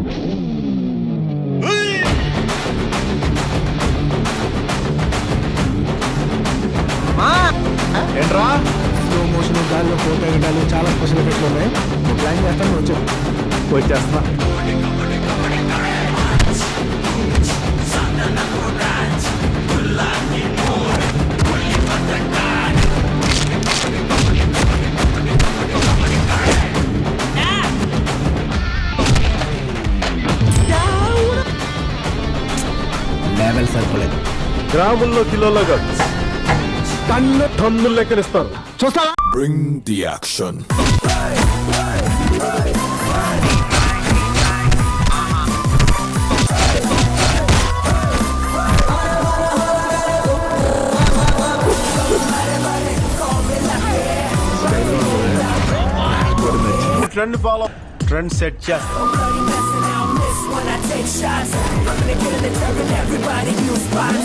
ఏంట్రా slow motion గాల్లో photo ఎగడాలు చాలా స్పెషల్ ఎఫెక్ట్లు ఉన్నాయి నువ్వు ప్లాన్ చేస్తాను నువ్వు చెప్పు వచ్చేస్తున్నా లెవెల్ సరిపోలేదు గ్రాముల్లో కిలోలో కాదు టన్ను టన్నులు లెక్కనిస్తారు చూస్తావా Bring the action. Trend follow trend set చేస్తా When I take shots, I'm gonna get in the turban, everybody use spots.